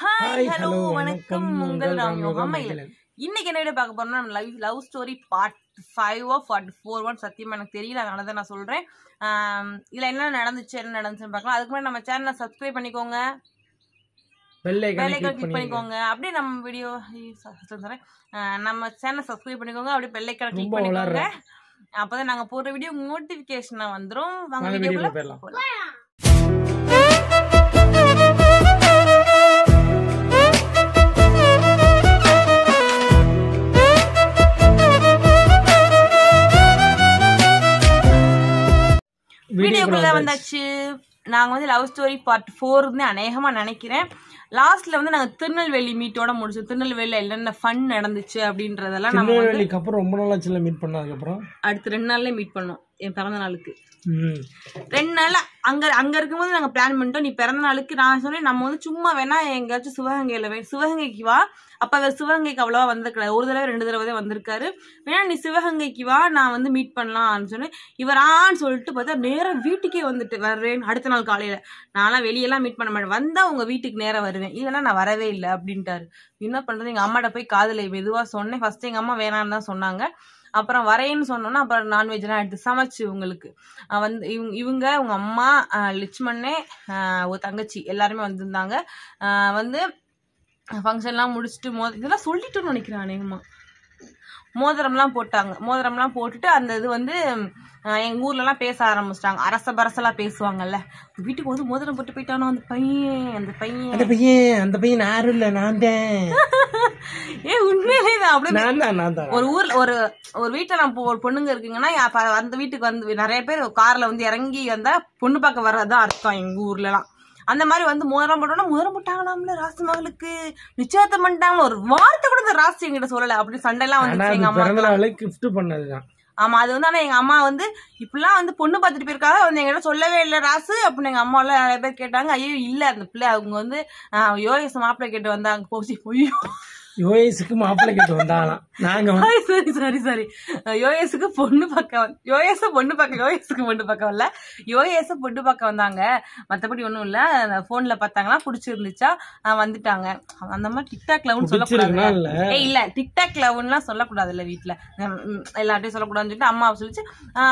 Hi hello hello, வணக்கம் வணக்கம், உங்கள் உங்கள் ராம் யோகா ராம் மயிலன் மயிலன். இன்னைக்கு என்ன வீடியோ பார்க்க போறோம்னா நம்ம love love story part five part four one சத்தியமா எனக்கு தெரியல அதனால தான் நான் சொல்றேன் ஆம், இதுல என்ன நடந்துச்சு என்ன நடந்துச்சுன்னு பார்க்கலாம் அதுக்கு முன்னாடி நம்ம சேனலை சப்ஸ்கிரைப் பண்ணிக்கோங்க பெல் ஐகானை பெல் ஐக்கான் கிளிக் கிளிக் பண்ணிக்கோங்க பண்ணிக்கோங்க அப்படியே நம்ம வீடியோ சொல்றேன் நம்ம சேனலை சப்ஸ்கிரைப் பண்ணிக்கோங்க அப்படியே பெல் ஐக்கான் கிளிக் ரொம்ப பண்ணிக்கோங்க வளர்ற. அப்பதான் நாங்க போடுற வீடியோ நோட்டிபிகேஷன் வந்துரும் வாங்க வாங்க வீடியோக்குள்ள வீடியோக்குள்ள போயிடலாம். போலாம் வீடியோக்குள்ள வந்தாச்சு நாங்க வந்து லவ் ஸ்டோரி பார்ட் ஃபோர்னு அநேகமா நினைக்கிறேன் லாஸ்ட்ல வந்து நாங்க திருநெல்வேலி மீட்டோட முடிச்சோம் திருநெல்வேலியில என்னென்ன ஃபன் நடந்துச்சு அப்படின்றதெல்லாம் நம்ம வந்து திருநெல்வேலிக்கு அப்புறம் ரொம்ப நாள் ஆச்சுல மீட் பண்ண அதுக்கப்புறம் அடுத்த ரெண்டு நாள்ல மீட் பண்ணோம் என் பிறந்த நாளுக்கு ம் ரெண்டு நாள் அங்க அங்க இருக்கும்போது நாங்க பிளான் பண்ணிட்டோம் நீ பிறந்த நாளுக்கு நான் சொன்னேன் நம்ம வந்து சும்மா வேணா எங்கேயாச்சும் சிவகங்கையில வே சிவகங்கைக்கு வா அப்ப அவர் சிவகங்கைக்கு அவ்வளவா வந்திருக்காரு ஒரு தடவை ரெண்டு தடவை தான் வந்திருக்காரு வேணா நீ சிவகங்கைக்கு வா நான் வந்து மீட் பண்ணலாம்னு சொன்னேன் இவர் ஆன்னு சொல்லிட்டு பார்த்தா நேரா வீட்டுக்கே வந்துட்டு வர்றேன் அடுத்த நாள் காலையில நான்லாம் வெளியெல்லாம் மீட் பண்ண மாட்டேன் வந்தா உங்க வீட்டுக்கு நேரா வருவேன் இல்லைன்னா நான் வரவே இல்லை அப்படின்ட்டாரு என்ன பண்றது எங்க அம்மாட்ட போய் காதலை மெதுவா சொன்னேன் ஃபர்ஸ்ட் எங்க அம்மா வேணான்னு தான் சொன்னாங்க அப்புறம் வரேன்னு சொன்னோன்னா அப்புறம் நான்வெஜ்லாம் எடுத்து சமைச்சு உங்களுக்கு அஹ் வந்து இவங்க இவங்க உங்க அம்மா அஹ் லட்சுமணே அஹ் ஒரு தங்கச்சி எல்லாருமே வந்திருந்தாங்க அஹ் வந்து ஃபங்க்ஷன்லாம் முடிச்சுட்டு மோ இதெல்லாம் சொல்லிட்டோன்னு நினைக்கிறேன் அநேகமா மோதிரம்லாம் போட்டாங்க மோதிரம்லாம் போட்டுட்டு அந்த இது வந்து அஹ் எங்க ஊர்லலாம் பேச ஆரம்பிச்சிட்டாங்க அரச பரசலா பேசுவாங்கல்ல வீட்டுக்கு வந்து மோதிரம் போட்டு போயிட்டானோ அந்த பையன் அந்த பையன் அந்த பையன் அந்த பையன் யாரும் இல்ல நான் தான் ஏ உண்மையிலே தான் அப்படியே நான் தான் நான் தான் ஒரு ஊர்ல ஒரு ஒரு வீட்டுல நம்ம இப்போ ஒரு பொண்ணுங்க இருக்குங்கன்னா அப்ப அந்த வீட்டுக்கு வந்து நிறைய பேர் கார்ல வந்து இறங்கி வந்தா பொண்ணு பார்க்க வர்றதுதான் அர்த்தம் எங்க ஊர்ல எல்லாம் அந்த மாதிரி வந்து மோதிரம் போட்டோம்னா மோதிரம் போட்டாங்களாம்ல ராசி மகளுக்கு நிச்சயத்தம் பண்ணிட்டாங்க ஒரு வார்த்தை கூட இந்த ராசி என்கிட்ட சொல்லல அப்படி சண்டை எல்லாம் ஆனா வந்துச்சு அது எங்க அம்மா பிறந்த நாளே கிஃப்ட் பண்ணதுதான் ஆமா அது வந்து ஆனா எங்க அம்மா வந்து இப்படிலாம் வந்து பொண்ணு பார்த்துட்டு போயிருக்காங்க வந்து எங்கிட்ட சொல்லவே இல்லை ராசு அப்படின்னு எங்க அம்மா எல்லாம் நிறைய பேர் கேட்டாங்க ஐயோ இல்ல அந்த பிள்ளை அவங்க வந்து யோகேஷ் மாப்பிள்ளை கேட்டு வந்தாங்க போச்சு பொய்யோ யோஎஸ்க்கு மாப்பிள்ளை கேட்டு வந்தாங்களாம் நாங்க வந்து சரி சரி சரி யோஎஸ்க்கு பொண்ணு பார்க்க வந்து யோஎஸ் பொண்ணு பார்க்க யோஎஸ்க்கு பொண்ணு பார்க்க வரல யோஎஸ் பொண்ணு பார்க்க வந்தாங்க மத்தபடி ஒண்ணும் இல்ல போன்ல பார்த்தாங்களா பிடிச்சிருந்துச்சா அஹ் வந்துட்டாங்க அந்த மாதிரி டிக்டாக் லவ்னு சொல்லக்கூடாது பிடிச்சிருக்குன்னா இல்ல ஏய் இல்ல டிக்டாக் லவ்லாம் சொல்லக்கூடாது இல்ல வீட்டுல எல்லார்ட்டையும் சொல்லக்கூடாதுன்னு சொல்லிட்டு அம்மா சொல்லிச்சு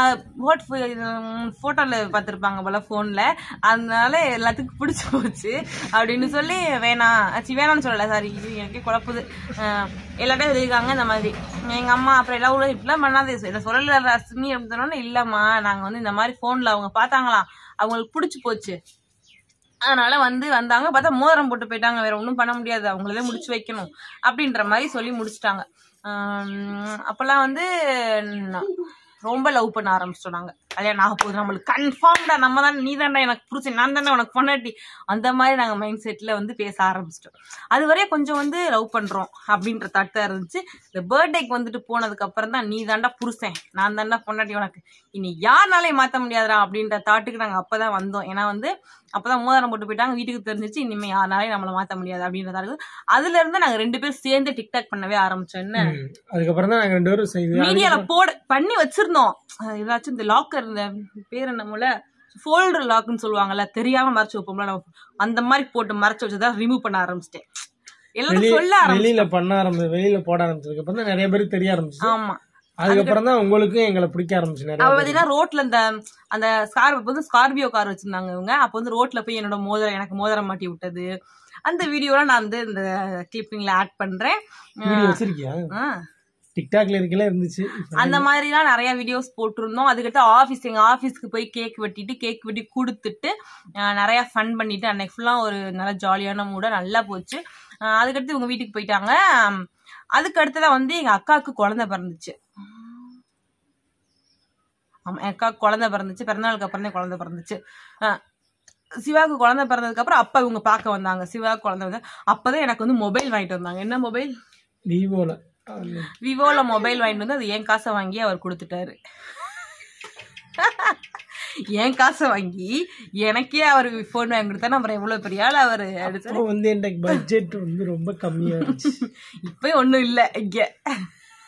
போட்டோல பார்த்திருப்பாங்க போல போன்ல அதனால எல்லாத்துக்கும் பிடிச்சு போச்சு அப்படின்னு சொல்லி வேணாம் சி வேணாம்னு சொல்லல சாரி எனக்கே குழப்புது ஆஹ் எல்லார்ட்டையும் சொல்லியிருக்காங்க இந்த மாதிரி எங்க அம்மா அப்புறம் எல்லா ஊரும் இப்படிலாம் பண்ணாதே இதை சொல்லல ரஸ்மி அப்படின்னு சொன்னோன்னே இல்லம்மா நாங்க வந்து இந்த மாதிரி போன்ல அவங்க பார்த்தாங்களாம் அவங்களுக்கு பிடிச்சு போச்சு அதனால வந்து வந்தாங்க பார்த்தா மோதிரம் போட்டு போயிட்டாங்க வேற ஒன்றும் பண்ண முடியாது அவங்களே முடிச்சு வைக்கணும் அப்படின்ற மாதிரி சொல்லி முடிச்சிட்டாங்க ஆம், அப்பெல்லாம் வந்து ந- ரொம்ப லவ் பண்ண ஆரம்பிச்சிட்டோம் நாங்க கல்யாணம் ஆக போகுது நம்மளுக்கு கன்ஃபார்ம்டா நம்ம தான் நீ தான்டா எனக்கு புடிச்ச நான் தானே உனக்கு பொண்டாட்டி அந்த மாதிரி நாங்க மைண்ட் செட்ல வந்து பேச ஆரம்பிச்சிட்டோம் அது வரைய கொஞ்சம் வந்து லவ் பண்றோம் அப்படின்ற தாட் தான் இருந்துச்சு இந்த பர்த்டேக்கு வந்துட்டு போனதுக்கு அப்புறம் தான் நீ தாண்டா புருஷன் நான் தாண்டா பொண்டாட்டி உனக்கு இனி யாருனாலையும் மாத்த முடியாதுடா அப்படின்ற தாட்டுக்கு நாங்க அப்பதான் வந்தோம் ஏன்னா வந்து அப்பதான் மோதிரம் போட்டு போயிட்டாங்க வீட்டுக்கு தெரிஞ்சிச்சு இனிமே யாருனாலையும் நம்மள மாத்த முடியாது அப்படின்றதா இருக்குது அதுல இருந்து நாங்க ரெண்டு பேரும் சேர்ந்து டிக்டாக் பண்ணவே ஆரம்பிச்சோம் என்ன ம். அதுக்கப்புறம் தான் நாங்க ரெண்டு பேரும் செய்து மீடியால போட பண்ணி வச்சிருந்தோம் அஹ் ஏதாச்சும் இந்த லாக்கர் இந்த பேர் என்னமோல ஃபோல்டர் லாக்னு சொல்லுவாங்கல்ல தெரியாம மறைச்சு வைப்போம்ல நம்ம அந்த மாதிரி போட்டு மறைச்சு வச்சதா ரிமூவ் பண்ண ஆரம்பிச்சிட்டேன் எல்லாத்தையும் சொல்ல ஆரம்பிச்சு வெளியில பண்ண ஆரம்பிச்சு வெளியில போட ஆரம்பிச்சதுக்கு அப்புறம் தான் நிறைய பேருக்கு தெரிய ஆரம்பிச்சு ஆமா அதுக்கப்புறம் தான் உங்களுக்கும் எங்களை பிடிக்க ஆரம்பிச்சு நிறைய அவ பேருக்கு. பாத்தீங்கன்னா ரோட்ல இந்த அந்த ஸ்கார் வந்து ஸ்கார்பியோ கார் வச்சிருந்தாங்க இவங்க அப்ப வந்து ரோட்ல போய் என்னோட மோதிரம் எனக்கு மோதிரம் மாட்டி விட்டது அந்த வீடியோலாம் நான் வந்து இந்த கிளிப்பிங்ல ஆட் பண்றேன் வீடியோ வச்சிருக்கியா ஆ. டிக்டாக்ல இருக்கல இருந்துச்சு அந்த மாதிரிலாம் நிறைய வீடியோஸ் போட்டிருந்தோம் அதுக்கிட்ட ஆஃபீஸ் எங்க ஆஃபீஸ்க்கு போய் கேக் வெட்டிட்டு கேக் வெட்டி கொடுத்துட்டு அஹ், நிறைய ஃபன் பண்ணிட்டு அன்னைக்கு ஃபுல்லா ஒரு நல்ல ஜாலியான மூட நல்லா போச்சு அஹ், அதுக்கடுத்து இவங்க வீட்டுக்கு போயிட்டாங்க அம், அதுக்கு அடுத்ததான் வந்து எங்க அக்காவுக்கு குழந்தை பிறந்துச்சு ஆமா என் அக்காவுக்கு குழந்தை பிறந்துச்சு பிறந்தநாளுக்கு அப்புறம் தான் குழந்தை பிறந்துச்சு அஹ், சிவாவுக்கு குழந்தை பிறந்ததுக்கு அப்புறம் அப்பா இவங்க பார்க்க வந்தாங்க சிவாவுக்கு குழந்தை வந்து அப்பதான் எனக்கு வந்து மொபைல் வாங்கிட்டு வந்தாங்க என்ன மொபைல் விவோல விவோல மொபைல் வாங்கிட்டு வந்து அது என் காசை வாங்கி அவர் கொடுத்துட்டாரு என் காசை வாங்கி எனக்கே அவர் ஃபோன் வாங்கி கொடுத்தா அப்புறம் எவ்வளவு பெரிய ஆள் அவர் அப்போ வந்து என்கிட்ட பட்ஜெட் வந்து ரொம்ப கம்மியா இருந்துச்சு இப்பயும் ஒண்ணும் இல்ல இங்க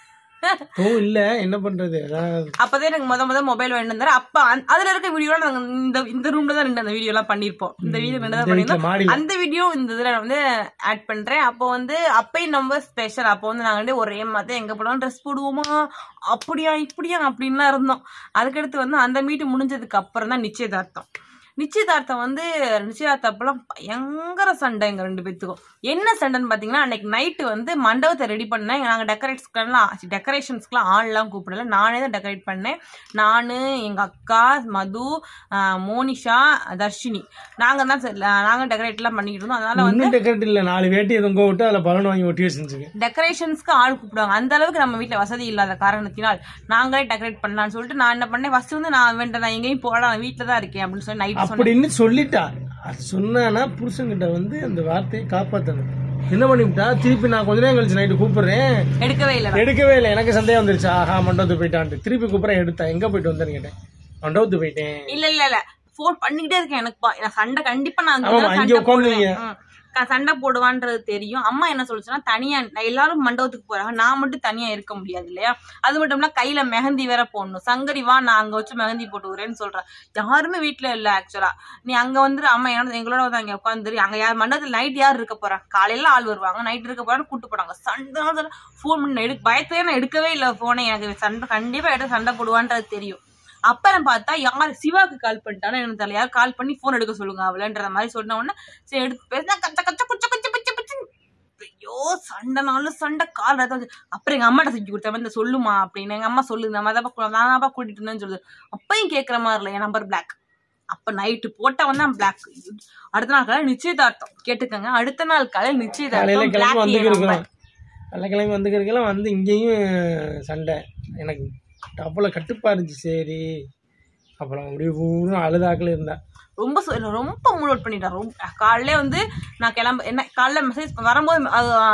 இப்பவும் இல்ல என்ன பண்றது அதான் அப்பதான் எனக்கு முத முத மொபைல் வாங்கிட்டு வந்தாரு அப்ப அந்த- அதுல இருக்க வீடியோ நாங்க இந்த இந்த ரூம்ல தான் நின்று அந்த வீடியோ எல்லாம் பண்ணிருப்போம் இந்த வீடியோ நின்று தான் இந்த வீட்டுல பண்ணிருந்தோம் மாடியில அந்த வீடியோ இந்த இதுல நான் வந்து ஆட் பண்றேன் அப்போ வந்து அப்பயும் ரொம்ப ஸ்பெஷல் அப்போ வந்து நாங்க வந்து ஒரே மாதிரி எங்க போனாலும் ட்ரெஸ் போடுவோமா அப்படியா இப்படியா அப்படின்லாம் இருந்தோம் அதுக்கடுத்து வந்து அந்த மீட்டு முடிஞ்சதுக்கு அப்புறம் தான் நிச்சயதார்த்தம் நிச்சயதார்த்தம் வந்து நிச்சயதார்த்தம் அப்பெல்லாம் பயங்கர சண்டை எங்க ரெண்டு பேத்துக்கும் என்ன சண்டைன்னு பாத்தீங்கன்னா அன்னைக்கு நைட்டு வந்து மண்டபத்தை ரெடி பண்ணேன் நாங்க டெக்கரேட்ஸ்க்கெல்லாம் டெக்கரேஷன்ஸ்க்குலாம் ஆள்லாம் கூப்பிடல நானே தான் டெக்கரேட் பண்ணேன் நானு எங்க அக்கா மது ஆஹ் மோனிஷா தர்ஷினி நாங்க தான் சரி- நாங்க டெக்கரேட்லாம் பண்ணிக்கிட்டு இருந்தோம் அதனால வந்து ஒன்னும் டெக்கரேட் இல்ல நாலு வேட்டி எதுவும் விட்டு அதுல பலன் வாங்கி ஒட்டி வச்சிருந்துச்சு டெக்கரேஷன்ஸ்க்கு ஆள் கூப்பிடுவாங்க அந்த அளவுக்கு நம்ம வீட்ல வசதி இல்லாத காரணத்தினால் நாங்களே டெக்கரேட் பண்ணலாம்னு சொல்லிட்டு நான் என்ன பண்ணேன் ஃபர்ஸ்ட் வந்து நான் வேண்டாம் நான் எங்கேயும் போகலாம் நான் வீட்டில் தான் இருக்கேன் அப்படின்னு சொல்லி நைட் சொன்னேன் அப்படின்னு சொல்லிட்டா அது சொன்னானா புருஷன்கிட்ட வந்து அந்த வார்த்தையை காப்பாத்தணும் என்ன பண்ணிவிட்டா திருப்பி நான் கொஞ்ச நேரம் கழிச்சு நைட்டு கூப்பிடுறேன் எடுக்கவே இல்லை எடுக்கவே இல்லை எனக்கு சந்தேகம் வந்துருச்சு ஆஹா மண்டபத்துக்கு போயிட்டான்ட்டு திருப்பி கூப்பிடுறேன் எடுத்தேன் எங்க போயிட்டு வந்தேன்னு கேட்டேன் மண்டபத்துக்கு போயிட்டேன் இல்ல இல்ல இல்ல ஃபோன் பண்ணிக்கிட்டே இருக்கேன் எனக்கு பா- நான் சண்டை கண்டிப்பா நான் ஆமா, அங்க இங்க சண்டை போடுவேன் உட்காந்துருவீங்க. ம். க- சண்டை போடுவான்றது தெரியும் அம்மா என்ன சொல்லுச்சுன்னா தனியா நான் எல்லாரும் மண்டபத்துக்கு போறாங்க நான் மட்டும் தனியா இருக்க முடியாது இல்லையா அது மட்டும் இல்ல கையில மெஹந்தி வேற போடணும் சங்கரி வா நான் அங்க வச்சு மெஹந்தி போட்டு வரேன்னு சொல்றேன் யாருமே வீட்ல இல்ல ஆக்சுவலா நீ அங்க வந்து அம்மா என்னோட எங்களோட வந்து அங்க உட்காந்துரு அங்க யார் மண்டபத்துல நைட் யார் இருக்க போறா காலையில ஆள் வருவாங்க நைட் இருக்க போறான்னு கூட்டு போனாங்க சண்டை ஃபோன் பண்ணி எடு பயத்தையே நான் எடுக்கவே இல்லை போனே எனக்கு சண்டை கண்டிப்பா எடுத்து சண்டை போடுவான்றது தெரியும் அப்புறம் பார்த்தா யார் சிவாக்கு கால் பண்ணிட்டானோ எனக்கு தெரியல யார் கால் பண்ணி ஃபோன் எடுக்க சொல்லுங்க அவளன்ற மாதிரி சொன்ன உடனே சரி எடுத்து பேசினா கச்ச கச்ச குச்ச குச்ச பிச்சு பிச்சு ஐயோ சண்டைனாலும் சண்டை கால் ரத்தம் வந்து- அப்புறம் எங்க அம்மாட்ட செஞ்சு கொடுத்தேன் இந்த சொல்லுமா அப்படின்னு எங்க அம்மா சொல்லுது நம்ம அதை நானாப்பா கூட்டிட்டு இருந்தேன்னு சொல்லுது அப்பயும் கேட்குற மாதிரி இல்லை என் நம்பர் பிளாக் அப்ப நைட்டு போட்டா வந்து பிளாக் அடுத்த நாள் காலையில் நிச்சயதார்த்தம் கேட்டுக்கங்க அடுத்த நாள் காலையில் காலையில நிச்சயதார்த்தம் கிளம்பி black வந்துக்கு என் இருக்கலாம் number. காலைல கிளம்பி வந்துக்கிறதுக்கெல்லாம் வந்து இங்கேயும் சண்டை எனக்கு அவ்வளோ கட்டுப்பா இருந்துச்சு சரி அப்புறம் அப்படியே ஊரும் அழுதாக்கில் இருந்தா ரொம்ப சொ- என்ன ரொம்ப மூட் அவுட் பண்ணிட்டேன் ரொம்ப காலையிலே வந்து நான் கிளம்ப என்ன காலைல மெசேஜ் வரும்போது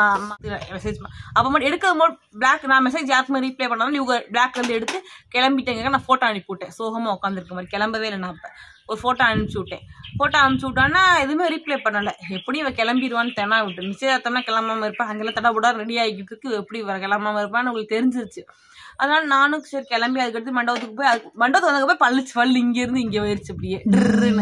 மெசேஜ் அப்போ மட்டும் எடுக்கிறது போது பிளாக் நான் மெசேஜ் யாருக்குமே ரீப்ளை பண்ணாலும் இவங்க பிளாக்ல இருந்து எடுத்து கிளம்பிட்டேங்க நான் ஃபோட்டோ அனுப்பி விட்டேன் சோகமாக உட்காந்துருக்க மாதிரி கிளம்பவே இல்லை நான் அப்போ ஒரு ஃபோட்டோ அனுப்பிச்சி விட்டேன் ஃபோட்டோ அனுப்பிச்சி விட்டான்னா எதுவுமே ரீப்ளை பண்ணலை எப்படி இவன் கிளம்பிடுவான்னு தெனா விட்டு நிச்சயதார்த்தம்னா கிளம்பாம இருப்பேன் அங்கெல்லாம் தடா புடா ரெடி ஆகிட்டு இருக்கு எப்படி இவ கிளம்பாம இருப்பான்னு உங்களுக்கு தெரிஞ்சிருச்சு அதனால நானும் சரி கிளம்பி அதுக்கடுத்து மண்டபத்துக்கு போய் அது மண்டபத்துக்கு வந்ததுக்கு போய் பல்லுச்சு பல்லு இங்க இருந்து இங்க போயிருச்சு அப்படியே ட்ருன்னு.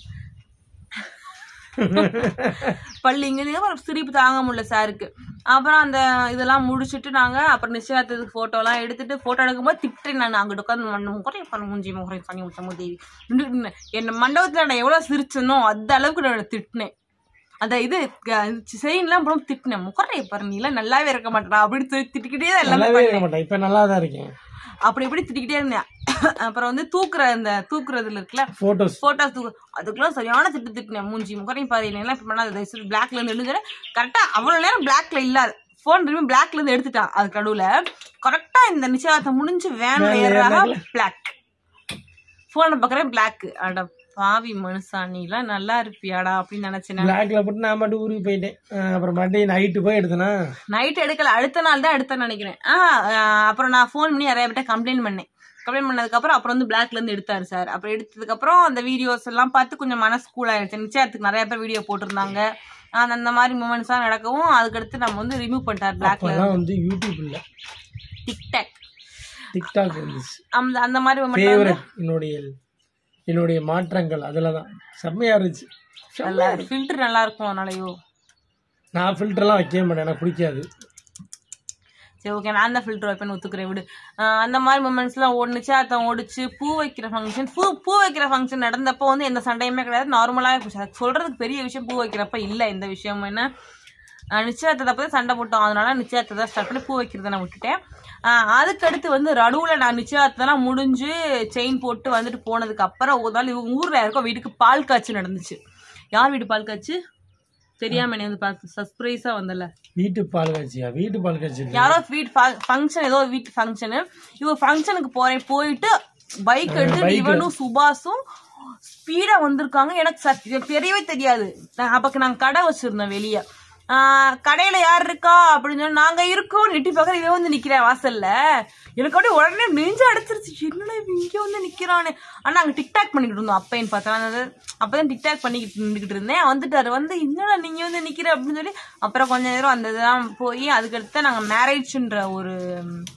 பல்லு இங்க இருந்து அப்புறம் சிரிப்பு தாங்க முடியல சாருக்கு அப்புறம் அந்த இதெல்லாம் முடிச்சுட்டு நாங்க அப்புறம் நிச்சயதார்த்தத்துக்கு போட்டோ எல்லாம் எடுத்துட்டு போட்டோ எடுக்கும்போது திட்டுறேன் நான் அங்கிட்டு உட்காந்து மண்ணு முறை பண்ண மூஞ்சி முறை பண்ணி விட்டமோ தேவி நின்னு- என்ன மண்டபத்துல நான் எவ்வளவு சிரிச்சனோ அந்த அளவுக்கு நான் திட்டினேன் அந்த இது செயின்லாம் அப்புறம் திட்டினேன் முகரைய பாரு நீ எல்லாம் நல்லாவே இருக்க மாட்டா அப்படின்னு சொல்லி திட்டிக்கிட்டே தான் எல்லாமே நல்லாவே இருக்க மாட்டேன் இப்போ நல்லா தான் இருக்கேன் அப்படி இப்படி திட்டிக்கிட்டே இருந்தேன் அப்புறம் வந்து தூக்குற இந்த தூக்குறதுல இருக்குல்ல ஃபோட்டோஸ் போட்டோஸ் தூக்கு அதுக்கெல்லாம் சரியான திட்டு திட்டினேன் மூஞ்சி முகரையும் பாரு இல்லைன்னா இப்போ பண்ணாத தயவு செய்து பிளாக்ல இருந்து எடுங்க கரெக்டா அவ்வளவு நேரம் பிளாக்ல இல்லாத ஃபோன் திரும்பி பிளாக்ல இருந்து எடுத்துட்டான் அது நடுவுல கரெக்டா இந்த நிச்சயதார்த்தம் முடிஞ்சு வேன் Van ஏறாக ஏறுனாங்களா? பிளாக் போனை பார்க்குறேன் பிளாக் அட பாவி மனுஷா நீலாம் நல்லா இருப்பியாடா அப்படின்னு நினைச்சேன் பிளாக்ல போட்டு நான் மட்டும் ஊருக்கு போயிட்டேன் அஹ் அப்புறம் மறுபடியும் நைட்டு போய் எடுத்தேனா நைட் எடுக்கல அடுத்த நாள் தான் எடுத்தேன்னு நினைக்கிறேன் ஆ ஆ, அப்புறம் நான் ஃபோன் பண்ணி நிறைய பேர்ட்ட கம்ப்ளைண்ட் பண்ணேன் கம்ப்ளைண்ட் பண்ணதுக்கப்புறம் அப்புறம் வந்து பிளாக்ல இருந்து எடுத்தாரு சார் அப்புறம் எடுத்ததுக்கப்புறம் அந்த வீடியோஸ் எல்லாம் பார்த்து கொஞ்சம் மனசு கூல் ஆயிடுச்சு நிச்சயத்துக்கு நிறைய பேர் வீடியோ போட்டிருந்தாங்க அந்த அந்த மாதிரி மூமெண்ட்ஸ்லாம் நடக்கவும் அதுக்கடுத்து நம்ம வந்து ரிமூவ் பண்ணிட்டார் பிளாக்ல அப்போல்லாம் வந்து யூடியூப் இல்லை டிக்டாக் டிக்டாக் வந்துச்சு அந்த அந்த மாதிரி மூமெண்ட் ஃபேவரட் என்னுடைய என்னுடைய மாற்றங்கள் அதில் தான் செம்மையாக இருந்துச்சு நல்லா ஃபில்டர் நல்லா இருக்கும் அதனாலயோ நான் ஃபில்டர்லாம் வைக்கவே மாட்டேன் எனக்கு பிடிக்காது சரி ஓகே நான் தான் ஃபில்டர் வைப்பேன்னு ஒத்துக்கிறேன் விடு ஆஹ் அந்த மாதிரி மூமெண்ட்ஸ்லாம் ஓடுனுச்சு அதை ஓடிச்சு பூ வைக்கிற ஃபங்க்ஷன் பூ பூ வைக்கிற ஃபங்க்ஷன் நடந்தப்போ வந்து எந்த சண்டையுமே கிடையாது நார்மலாக போச்சு அது சொல்றதுக்கு பெரிய விஷயம் பூ வைக்கிறப்ப இல்லை எந்த விஷயம் என்ன ஆஹ் நிச்சயதார்த்தத்தை தான் சண்டை போட்டோம் அதனால நிச்சயத்தை தான் ஸ்டார்ட் பண்ணி பூ வைக்கிறத நான் விட்டுட்டேன் ஆஹ் அதுக்கடுத்து வந்து நடுவில் நான் நிச்சயதார்த்தம்லாம் முடிஞ்சு செயின் போட்டு வந்துட்டு போனதுக்கு அப்புறம் ஒரு நாள் இவங்க ஊரில் யாருக்கோ வீட்டுக்கு பால் காய்ச்சி நடந்துச்சு யார் வீட்டு பால் காய்ச்சி தெரியாம என்னை வந்து பார்த்து சர்ப்ரைஸாக வந்தல வீட்டு பால் காய்ச்சியா வீட்டு பால் காய்ச்சி இல்லை. யாரோ வீட் ஃபங்க்ஷன் ஏதோ வீட்டு ஃபங்க்ஷனு இவ ஃபங்க்ஷனுக்கு போறேன் போயிட்டு பைக் எடுத்து இவனும் சுபாஷும் ஸ்பீடா வந்திருக்காங்க எனக்கு சத்~ தெரியவே தெரியாது நான் அப்பக்கு நாங்க கடை வச்சிருந்தோம் வெளிய ஆஹ் கடையில யார் இருக்கா அப்படின்னு சொல்லி நாங்க இருக்கோம் நெட்டி பார்க்க இவன் வந்து நிக்கிறேன் வாசல்ல எனக்கு அப்படியே உடனே நெஞ்சு அடைச்சிருச்சு என்னடா இவன் இங்க வந்து நிக்கிறானே ஆனா நாங்க டிக்டாக் பண்ணிக்கிட்டு இருந்தோம் அப்பேன்னு பார்த்தா நான் அது- அப்பதான் டிக்டாக் பண்ணிக்கிட்டு நின்றுக்கிட்டு இருந்தேன் வந்துட்டாரு வந்து என்னடா நீங்க வந்து நிக்கிற அப்படின்னு சொல்லி அப்புறம் கொஞ்ச நேரம் அந்த இதெல்லாம் போய் அதுக்கடுத்து நாங்க மேரேஜ்ன்ற ஒரு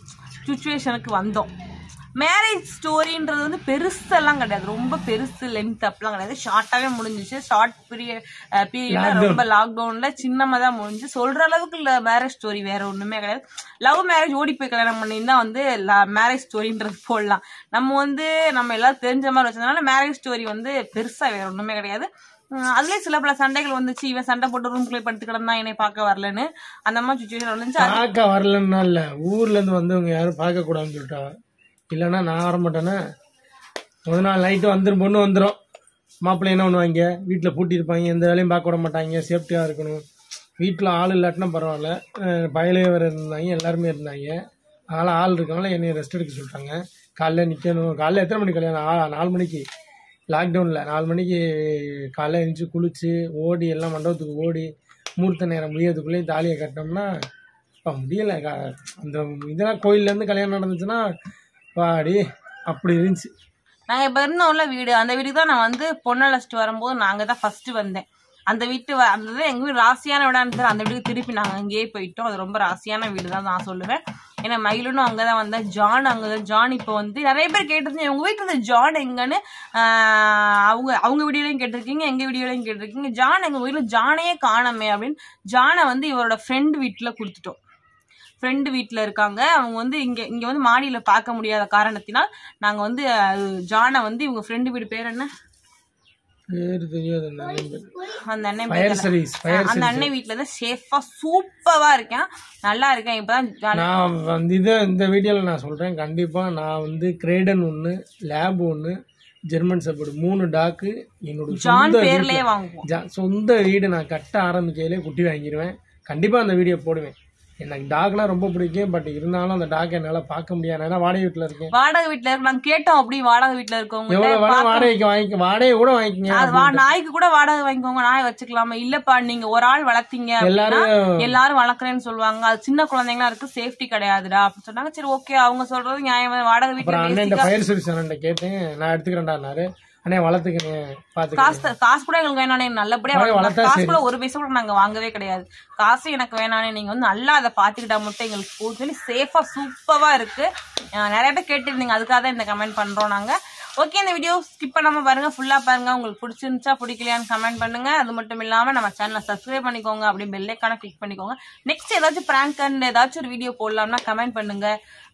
சுச்சுவேஷனுக்கு வந்தோம் மேரேஜ் ஸ்டோரின்றது வந்து பெருசெல்லாம் கிடையாது ரொம்ப பெருசு லென்த் அப்படிலாம் கிடையாது ஷார்ட்டாவே முடிஞ்சிச்சு ஷார்ட் பீரியட் பீரியட்ல ரொம்ப லாக்டவுன்ல சின்னமா தான் முடிஞ்சு சொல்ற அளவுக்கு இல்ல மேரேஜ் ஸ்டோரி வேற ஒண்ணுமே கிடையாது லவ் மேரேஜ் ஓடி போய் கல்யாணம் பண்ணியிருந்தா வந்து மேரேஜ் ஸ்டோரின்றது போடலாம் நம்ம வந்து நம்ம எல்லாரும் தெரிஞ்ச மாதிரி வச்சதுனால மேரேஜ் ஸ்டோரி வந்து பெருசா வேற ஒண்ணுமே கிடையாது உம் அதுலயே சில பல சண்டைகள் வந்துச்சு இவன் சண்டை போட்டு ரூம்குள்ளே படுத்து கிடந்தா என்னை பார்க்க வரலன்னு அந்த மாதிரி சுச்சுவேஷன் வந்துச்சு அது- பார்க்க வரலன்னா இல்ல ஊர்ல இருந்து வந்தவங்க யாரும் பார்க்க கூடாதுன்னு சொல்லிட்டா இல்லைன்னா நான் வர மாட்டேன்னா முதல் நாள் நைட்டு வந்துடும் பொண்ணு வந்துடும் மாப்பிள்ளை என்ன பண்ணுவாங்க வீட்டில் பூட்டியிருப்பாங்க எந்த வேலையும் பார்க்க விட மாட்டாங்க சேஃப்டியாக இருக்கணும் வீட்டில் ஆள் இல்லாட்டினா பரவாயில்ல அஹ் பயலே வேறு இருந்தாங்க எல்லாருமே இருந்தாங்க அதனால் ஆள் இருக்கனால என்னை ரெஸ்ட் எடுக்க சொல்லிட்டாங்க காலைல நிற்கணும் காலைல எத்தனை மணிக்கு கல்யாணம் ஆ- நாலு மணிக்கு லாக்டவுனில் நாலு மணிக்கு காலைல எழுந்துச்சி குளிச்சு ஓடி எல்லாம் மண்டபத்துக்கு ஓடி மூர்த்த நேரம் முடியறதுக்குள்ளேயும் தாலியை கட்டினோம்னா அப்பா முடியலை கா- அந்த இதெல்லாம் கோயில்லேருந்து கல்யாணம் நடந்துச்சுன்னா பாடி அப்படி இருந்துச்சு நாங்க இப்ப இருந்தோம்ல வீடு அந்த வீட்டுக்கு தான் நான் வந்து பொண்ணு அழைச்சிட்டு வரும்போது நாங்க தான் ஃபர்ஸ்ட் வந்தேன் அந்த வீட்டு வ- அந்த இது எங்க வீடு ராசியான வீடான்னு தெரியல. அந்த வீட்டுக்கு திருப்பி நாங்க அங்கேயே போயிட்டோம் அது ரொம்ப ராசியான வீடு தான் நான் சொல்லுவேன் ஏன்னா மயிலுனும் அங்கதான் வந்தேன் ஜான் அங்கதான் ஜான் இப்போ வந்து நிறைய பேர் கேட்டிருந்தீங்க உங்க வீட்டுல இருந்த ஜான் எங்கன்னு ஆஹ், அவங்க அவங்க வீடியோலையும் கேட்டிருக்கீங்க எங்க வீடியோலையும் கேட்டிருக்கீங்க ஜான் எங்க வீட்டுல ஜானையே காணமே அப்படின்னு ஜானை வந்து இவரோட ஃப்ரெண்ட் வீட்டுல கொடுத்துட்டோம் ஃப்ரெண்டு வீட்டில் இருக்காங்க அவங்க வந்து இங்கே இங்கே வந்து மாடியில் பார்க்க முடியாத காரணத்தினால் நாங்கள் வந்து அஹ், ஜானை வந்து இவங்க ஃப்ரெண்டு வீடு பேர் என்ன பேர் தெரியாது அந்த அண்ணன் பேர். அந்த அண்ணன் ஃபயர் பேர் சர்வீஸ் ஃபயர் அந்த அண்ணன் வீட்டில் தான் சேஃபாக சூப்பராக இருக்கேன் நல்லா இருக்கேன் இப்போ தான் நான் வந்து இதை இந்த வீடியோவில் நான் சொல்கிறேன் கண்டிப்பாக நான் வந்து கிரேடன் ஒன்று லேப் ஒன்று ஜெர்மன் செப்பர்டு மூணு டாக்கு என்னோட ஜான் சொந்த பேர்லயே வாங்குவோம் ஜா- சொந்த வீடு நான் கட்ட ஆரம்பிக்கையிலே குட்டி வாங்கிடுவேன் கண்டிப்பாக அந்த வீடியோ போடுவேன் எனக்கு டாக்லாம் ரொம்ப பிடிக்கும் பட் இருந்தாலும் அந்த டாக் என்னால் பார்க்க முடியாது ஏன்னா வாடகை வீட்டில் இருக்கேன் வாடகை வீட்டில் இருக்கு நாங்கள் கேட்டோம் அப்படி வாடகை வீட்டில் இருக்கவங்க எவ்வளோ வேணா வாடகைக்கு வாங்கிக்க வாடகை கூட வாங்கிக்கங்க அது வா நாய்க்கு கூட வாடகை வாங்கிக்கோங்க நாய் வச்சுக்கலாமா இல்லப்பா நீங்க ஒரு ஆள் வளர்த்தீங்க அப்படின்னா எல்லாரும் எல்லாரும் வளர்க்குறேன்னு சொல்லுவாங்க அது சின்ன குழந்தைங்களா இருக்கு சேஃப்டி கிடையாதுடா அப்படின்னு சொன்னாங்க சரி ஓகே அவங்க சொல்றது நியாயம் வாடகை அப்புறம் வீட்டுல அண்ணன் ஃபயர் சர்வீஸ் அண்ணன் கேட்டேன் நான் எடுத்துக்கிறேன்டாரு அண்ணே வளர்த்துக்கிறேன் பார்த்துக்கிறேன் காசு காசு கூட எங்களுக்கு வேணானே நல்லபடியா அவன் வளர்த்தா வளர்த்தா காசு கூட ஒரு பைசா கூட நாங்க வாங்கவே கிடையாது காசு எனக்கு வேணானே நீங்க வந்து நல்லா அதை பாத்துக்கிட்டா மட்டும் எங்களுக்கு போதும் சொல்லி சேஃபா சூப்பரா இருக்கு அஹ் நிறைய பேர் கேட்டிருந்தீங்க அதுக்காக தான் இந்த கமெண்ட் பண்றோம் நாங்க ஓகே இந்த வீடியோ ஸ்கிப் பண்ணாம பாருங்க ஃபுல்லா பாருங்க உங்களுக்கு பிடிச்சிருந்துச்சா பிடிக்கலையான்னு கமெண்ட் பண்ணுங்க அது மட்டும் இல்லாம நம்ம சேனலை சப்ஸ்கிரைப் பண்ணிக்கோங்க அப்படியே பெல்லைக்கான கிளிக் பண்ணிக்கோங்க நெக்ஸ்ட் ஏதாச்சும் பிராங்க் அண்ட் ஏதாச்சும் ஒரு வீடியோ போடலாம்னா கமெண்ட் பண்ணுங்க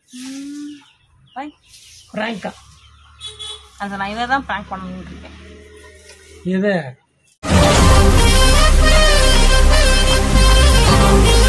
பை ஃப்ராங்கா அது நான் இதை தான் பிராங்க் பண்ணணும்னு இருக்கேன் எதை